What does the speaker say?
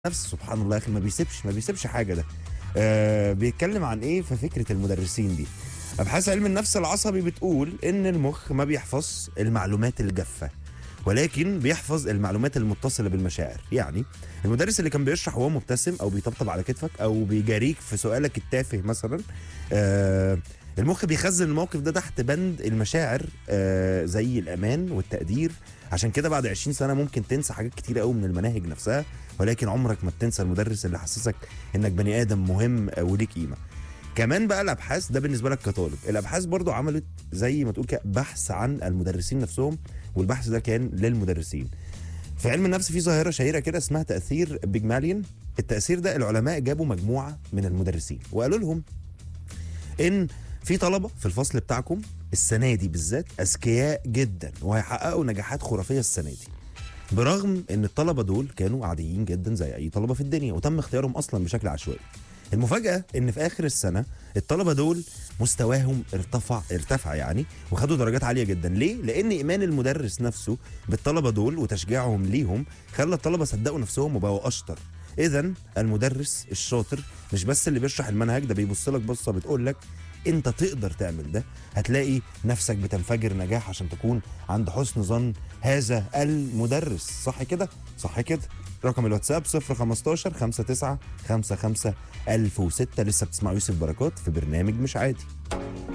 نفس سبحان الله يا اخي ما بيسيبش ما بيسيبش حاجه ده آه بيتكلم عن ايه في فكره المدرسين دي ابحاث علم النفس العصبي بتقول ان المخ ما بيحفظ المعلومات الجافه ولكن بيحفظ المعلومات المتصله بالمشاعر يعني المدرس اللي كان بيشرح وهو مبتسم او بيطبطب على كتفك او بيجاريك في سؤالك التافه مثلا آه المخ بيخزن الموقف ده تحت بند المشاعر آه زي الامان والتقدير عشان كده بعد 20 سنه ممكن تنسى حاجات كتير قوي من المناهج نفسها ولكن عمرك ما بتنسى المدرس اللي حسسك انك بني ادم مهم وليك قيمه كمان بقى الابحاث ده بالنسبه لك كطالب الابحاث برضو عملت زي ما تقول كده بحث عن المدرسين نفسهم والبحث ده كان للمدرسين في علم النفس في ظاهره شهيره كده اسمها تاثير بيجماليون التاثير ده العلماء جابوا مجموعه من المدرسين وقالوا لهم ان في طلبه في الفصل بتاعكم السنه دي بالذات اذكياء جدا وهيحققوا نجاحات خرافيه السنه دي برغم ان الطلبه دول كانوا عاديين جدا زي اي طلبه في الدنيا وتم اختيارهم اصلا بشكل عشوائي المفاجاه ان في اخر السنه الطلبه دول مستواهم ارتفع ارتفع يعني وخدوا درجات عاليه جدا ليه لان ايمان المدرس نفسه بالطلبه دول وتشجيعهم ليهم خلى الطلبه صدقوا نفسهم وبقوا اشطر اذا المدرس الشاطر مش بس اللي بيشرح المنهج ده بيبص لك بصه بتقول لك انت تقدر تعمل ده هتلاقي نفسك بتنفجر نجاح عشان تكون عند حسن ظن هذا المدرس صح كده صح كده رقم الواتساب 015 59 55 1006 لسه بتسمع يوسف بركات في برنامج مش عادي